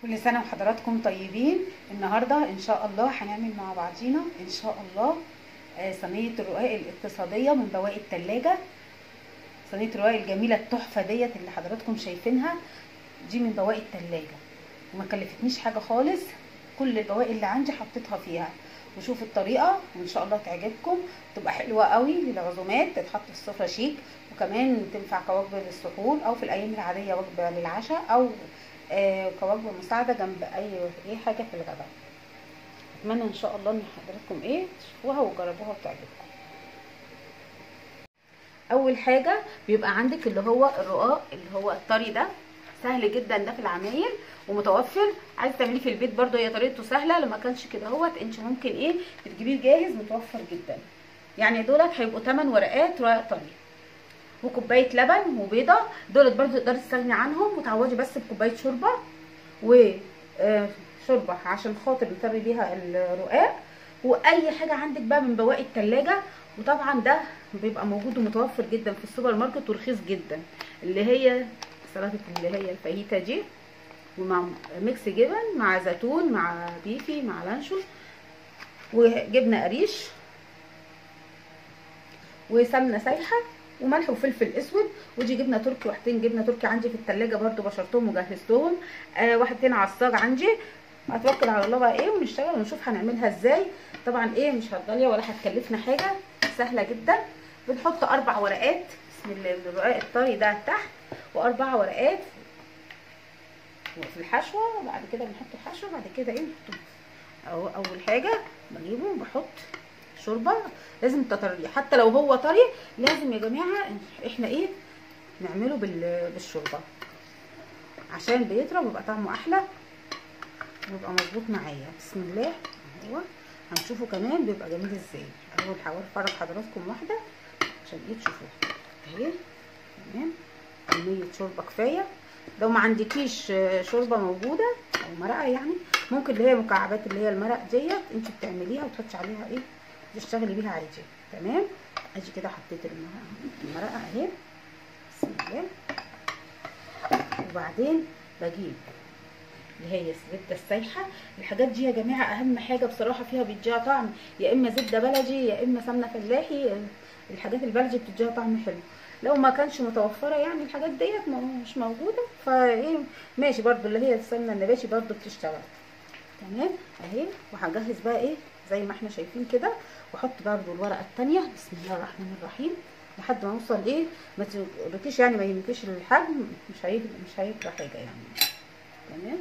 كل سنة وحضراتكم طيبين النهاردة ان شاء الله هنعمل مع بعضينا ان شاء الله آه، صينية الرقاق الاقتصادية من بواقي التلاجة صينية الرقاق الجميلة التحفة ديت اللي حضراتكم شايفينها دي من بواقي التلاجة وما كلفتنيش حاجة خالص كل البواقي اللي عندي حطيتها فيها وشوف الطريقة وان شاء الله تعجبكم تبقى حلوة قوي للعزومات تتحط في السفرة شيك وكمان تنفع كوجبة للسحور او في الايام العادية وجبة للعشاء او آه كوجبة مساعدة جنب اي اي حاجة في الغداء اتمنى ان شاء الله ان حضراتكم ايه تشوفوها وتجربوها وتعجبكم اول حاجة بيبقى عندك اللي هو الرقاق اللي هو الطري ده سهل جدا ده في العمايل ومتوفر عايز تعمليه في البيت برده هي طريقته سهله لما كانش كده اهوت انت ممكن ايه بتجيبيه جاهز متوفر جدا يعني دولت هيبقوا 8 ورقات رقاق طري وكوبايه لبن وبيضه دولت برده تقدري تستغني عنهم وتعوضي بس بكوبايه شوربه و شوربه عشان خاطر نطري بيها الرقاق واي حاجه عندك بقى من بواقي التلاجة وطبعا ده بيبقى موجود ومتوفر جدا في السوبر ماركت ورخيص جدا اللي هي سلطه اللي هي الفاهيتا دي ومع ميكس جبن مع زيتون مع بيفي مع لانشون وجبنه قريش وسمنه سايحه وملح وفلفل اسود ودي جبنه تركي واحدتين جبنه تركي عندي في التلاجة برده بشرتهم وجهزتهم آه واحدتين عصاج عندي هتوكل على الله بقى ايه ونشتغل ونشوف هنعملها ازاي طبعا ايه مش هتغاليه ولا هتكلفنا حاجه سهله جدا بنحط اربع ورقات بسم الله الرقاق الطري ده تحت واربع ورقات في الحشوه وبعد كده بنحط الحشوه بعد كده ايه نحط اهو اول حاجه بجيبه بحط شوربه لازم تطري حتى لو هو طري لازم يا جماعه احنا ايه نعمله بالشوربه عشان بيطرى ويبقى طعمه احلى ويبقى مظبوط معايا بسم الله اهو هنشوفه كمان بيبقى جميل ازاي اول هحاول افرج حضراتكم واحده عشان ايه تشوفوها اهي تمام كميه شوربه كفايه لو ما عندكيش شوربه موجوده او مرقه يعني ممكن اللي هي مكعبات اللي هي المرق ديت انت بتعمليها وتحطي عليها ايه تشتغلي بيها عادي تمام ادي كده حطيت المرقه اهي بسم الله وبعدين بجيب اللي هي الزبده السايحه الحاجات دي يا جماعه اهم حاجه بصراحه فيها بيديها طعم يا اما زبده بلدي يا اما سمنه فلاحي الحاجات البلدي بتديها طعم حلو لو ما كانش متوفره يعني الحاجات ديت مش موجوده فايه ماشي برضو اللي هي السمنه النباتي برضو بتشتغل تمام اهي وهجهز بقى ايه زي ما احنا شايفين كده واحط برضو الورقه الثانيه بسم الله الرحمن الرحيم لحد ما اوصل ايه ما تقولكيش يعني ما يهمكيش الحجم مش هيجري مش هيجرى حاجه يعني تمام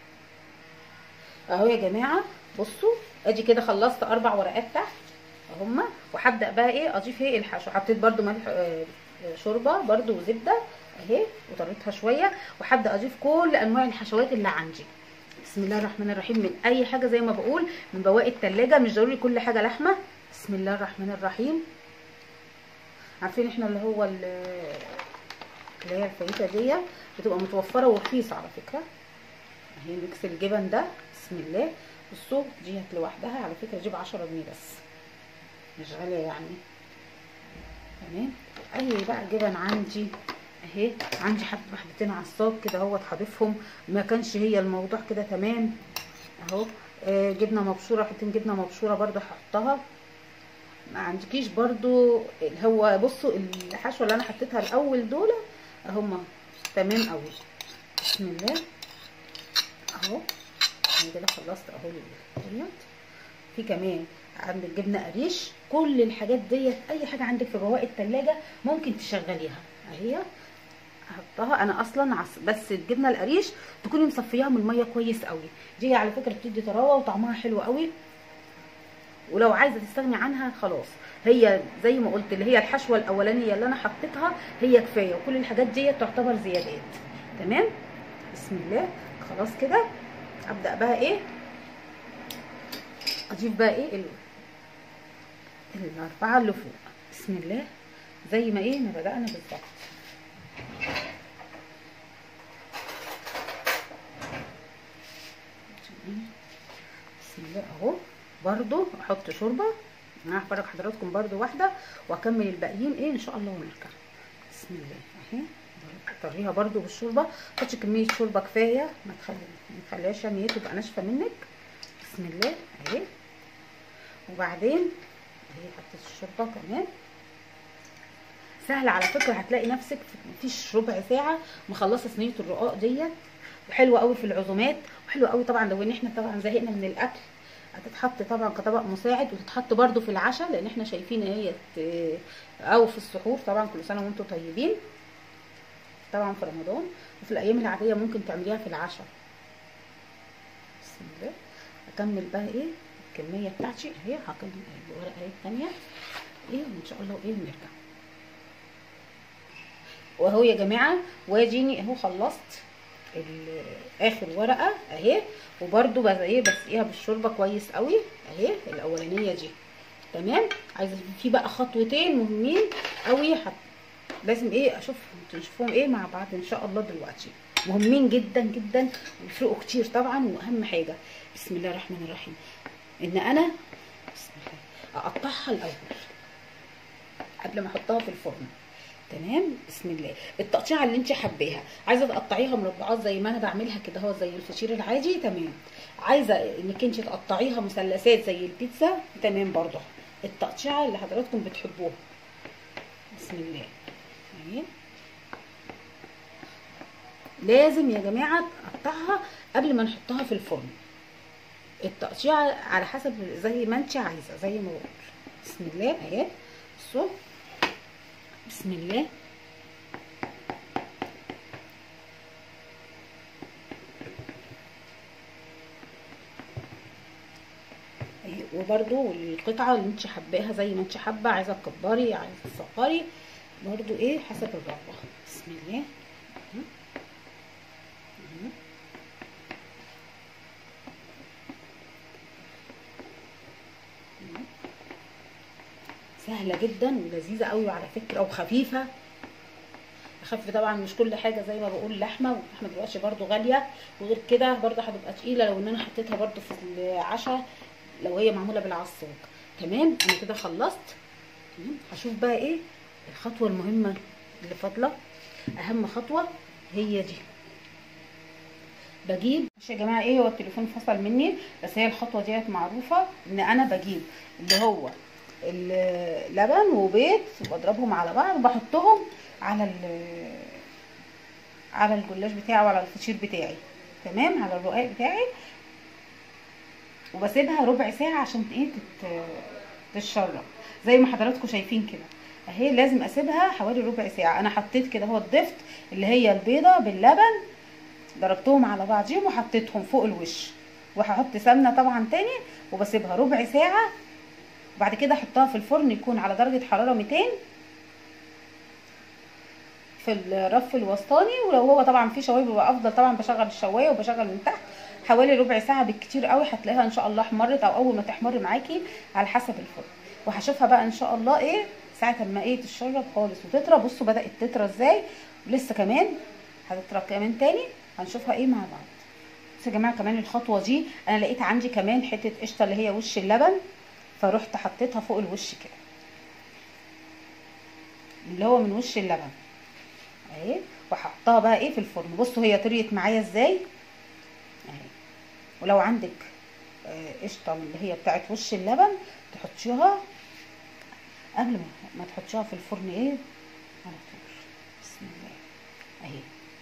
اهو يا جماعه بصوا ادي كده خلصت اربع ورقات تحت اهما وهبدا بقى ايه اضيف ايه الحشو حطيت برضو ملح آه شوربه برضو وزبده اهي وطريتها شويه وهبدا اضيف كل انواع الحشوات اللي عندي بسم الله الرحمن الرحيم من اي حاجه زي ما بقول من بواقي التلاجة مش ضروري كل حاجه لحمه بسم الله الرحمن الرحيم عارفين احنا اللي هو اللي هي الفاهيتا دي بتبقى متوفره ورخيصه على فكره اهي ميكس الجبن ده بسم الله بصوا دي لوحدها على فكره دي ب 10 جنيه بس مش غاليه يعني تمام اي بقى جبن عندي اهي عندي حبه واحدتين عصاج كده اهوت هضيفهم ما كانش هي الموضوع كده تمام اهو آه جبنه مبشوره حتتين جبنه مبشوره برده هحطها ما عندكيش برده اللي هو بصوا الحشوه اللي انا حطيتها الاول دول اهما تمام قوي بسم الله اهو انا كده خلصت اهو ديت في كمان عندك جبنه قريش كل الحاجات ديت اي حاجه عندك في بواقي التلاجة ممكن تشغليها اهي احطها انا اصلا عص... بس الجبنه القريش تكوني مصفياها من الميه كويس قوي دي على فكره بتدي طراوه وطعمها حلو قوي ولو عايزه تستغني عنها خلاص هي زي ما قلت اللي هي الحشوه الاولانيه اللي انا حطيتها هي كفايه وكل الحاجات ديت تعتبر زيادات تمام بسم الله خلاص كده ابدا بقى ايه اضيف بقى ايه ال... الاربعه اللي فوق بسم الله زي ما ايه ما بدانا بالظبط بسم الله اهو برضو احط شوربه انا هفرج حضراتكم برضو واحده واكمل الباقيين ايه ان شاء الله ونرجع بسم الله اهي طريها برده بالشوربه حطش كميه شوربه كفايه ما تخلي ما تخليهاش يعني ايه تبقى ناشفه منك بسم الله اهي وبعدين اهي حطيت الشوربه كمان سهله على فكره هتلاقي نفسك في مفيش ربع ساعه مخلصه صينيه الرقاق ديت وحلوه قوي في العزومات وحلوه قوي طبعا لو ان احنا طبعا زهقنا من الاكل هتتحط طبعا كطبق مساعد وتتحط برده في العشاء لان احنا شايفين هي او في السحور طبعا كل سنه وانتم طيبين طبعا في رمضان وفي الايام العاديه ممكن تعمليها في العشاء بسم الله اكمل بقى ايه الكميه بتاعتي اهي هكمل الورقه اهي الثانيه ايه وان شاء الله ايه ونرجع واهو يا جماعه واديني اهو خلصت اخر ورقه اهي وبرده بس ايه بسقيها بالشوربه كويس قوي اهي الاولانيه دي تمام عايزه في بقى خطوتين مهمين قوي حت... لازم ايه اشوف تشوفهم ايه مع بعض ان شاء الله دلوقتي مهمين جدا جدا ويفرقوا كتير طبعا واهم حاجه بسم الله الرحمن الرحيم ان انا بسم الله اقطعها الاول قبل ما احطها في الفرن تمام بسم الله التقطيعه اللي انت حباها عايزه تقطعيها مربعات زي ما انا بعملها كده اهو زي الفطير العادي تمام عايزه انك انت تقطعيها مثلثات زي البيتزا تمام برضه التقطيعه اللي حضراتكم بتحبوها بسم الله اهي لازم يا جماعه تقطعها قبل ما نحطها في الفرن التقطيعه على حسب زي ما انت عايزه زي ما بقول بسم الله اهي بصوا بسم الله وبرده القطعه اللي انت حباها زي ما انت حابه عايزه تكبري عايزه تصغري برده ايه حسب الرغبه بسم الله سهله جدا ولذيذه قوي على فكره وخفيفه خف طبعا مش كل حاجه زي ما بقول لحمه واللحمه دلوقتي برده غاليه وغير كده برده هتبقى تقيله لو ان انا حطيتها برده في العشاء لو هي معموله بالعصاج تمام انا كده خلصت تمام هشوف بقى ايه الخطوه المهمه اللي فاضله اهم خطوه هي دي بجيب ماشي يا جماعه ايه هو التليفون فصل مني بس هي الخطوه ديت معروفه ان انا بجيب اللي هو اللبن وبيض وبضربهم على بعض وبحطهم على على الجلاش بتاعي وعلى الفطير بتاعي تمام على الرقاق بتاعي وبسيبها ربع ساعه عشان ايه تتشرب زي ما حضراتكم شايفين كده اهي لازم اسيبها حوالي ربع ساعه انا حطيت كده هو الضفت اللي هي البيضه باللبن ضربتهم على بعضهم وحطيتهم فوق الوش وهحط سمنه طبعا تاني وبسيبها ربع ساعه وبعد كده احطها في الفرن يكون على درجه حراره 200 في الرف الوسطاني ولو هو طبعا في شوايه بيبقى افضل طبعا بشغل الشوايه وبشغل من تحت حوالي ربع ساعه بالكتير قوي هتلاقيها ان شاء الله احمرت او اول ما تحمر معاكي على حسب الفرن وهشوفها بقى ان شاء الله ايه ساعه ما ايه تتشرب خالص وتطرى بصوا بدات تطرى ازاي ولسه كمان هتطرى كمان تاني هنشوفها ايه مع بعض بس يا جماعه كمان الخطوه دي انا لقيت عندي كمان حته قشطه اللي هي وش اللبن فرحت حطيتها فوق الوش كده اللي هو من وش اللبن اهي وهحطها بقى ايه في الفرن بصوا هي طريت معايا ازاي اهي ولو عندك قشطه من اللي هي بتاعت وش اللبن تحطيها قبل ما ما تحطيها في الفرن ايه على طول بسم الله اهي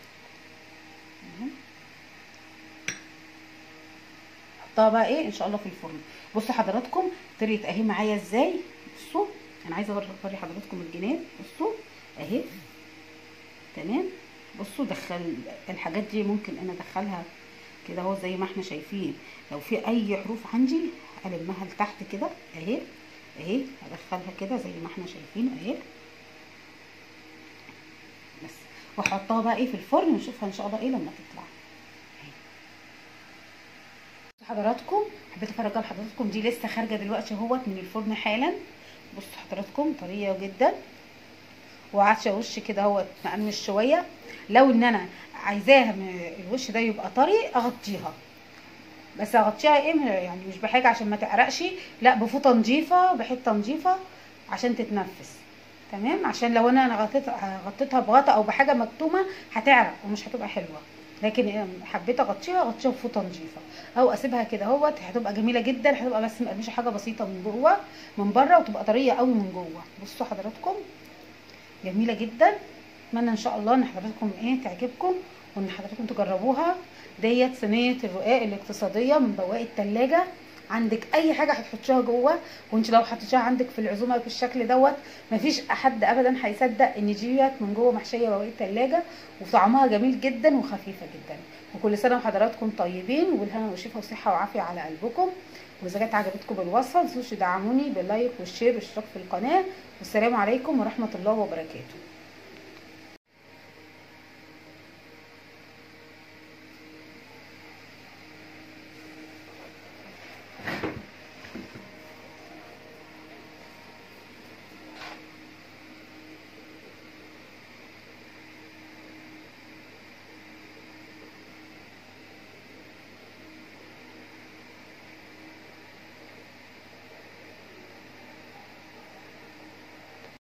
حطها بقى ايه ان شاء الله في الفرن بصوا حضراتكم طريت اهي معايا ازاي بصوا انا عايزه اوري حضراتكم الجناب بصوا اهي تمام بصوا دخل الحاجات دي ممكن انا ادخلها كده اهو زي ما احنا شايفين لو في اي حروف عندي المها لتحت كده اهي اهي ادخلها كده زي ما احنا شايفين اهي بس واحطها بقى ايه في الفرن ونشوفها ان شاء الله ايه لما تطلع حضراتكم حبيت افرجها لحضراتكم دي لسه خارجه دلوقتي اهوت من الفرن حالا بصوا حضراتكم طريه جدا وعاتشه وش كده اهوت مقرمش شويه لو ان انا عايزاها الوش ده يبقى طري اغطيها بس اغطيها ايه يعني مش بحاجه عشان ما تعرقش لا بفوطه نظيفه بحته نظيفه عشان تتنفس تمام عشان لو انا غطيتها غطيتها بغطا او بحاجه مكتومه هتعرق ومش هتبقى حلوه لكن حبيت اغطيها اغطيها بفوطه نظيفه او اسيبها كده اهوت هتبقى جميله جدا هتبقى بس مقرمشه حاجه بسيطه من جوه من بره وتبقى طريه قوي من جوه بصوا حضراتكم جميله جدا اتمنى ان شاء الله ان حضراتكم ايه تعجبكم وان حضراتكم تجربوها ديت صينيه الرقاق الاقتصاديه من بواقي التلاجة عندك اي حاجه هتحطيها جوه وانت لو حطيتيها عندك في العزومه بالشكل دوت مفيش احد ابدا هيصدق ان ديت من جوه محشيه بواقي التلاجة وطعمها جميل جدا وخفيفه جدا وكل سنه وحضراتكم طيبين والهنا والشفا وصحه وعافيه على قلبكم واذا كانت عجبتكم الوصفه ما تنسوش تدعموني باللايك والشير والاشتراك في القناه والسلام عليكم ورحمه الله وبركاته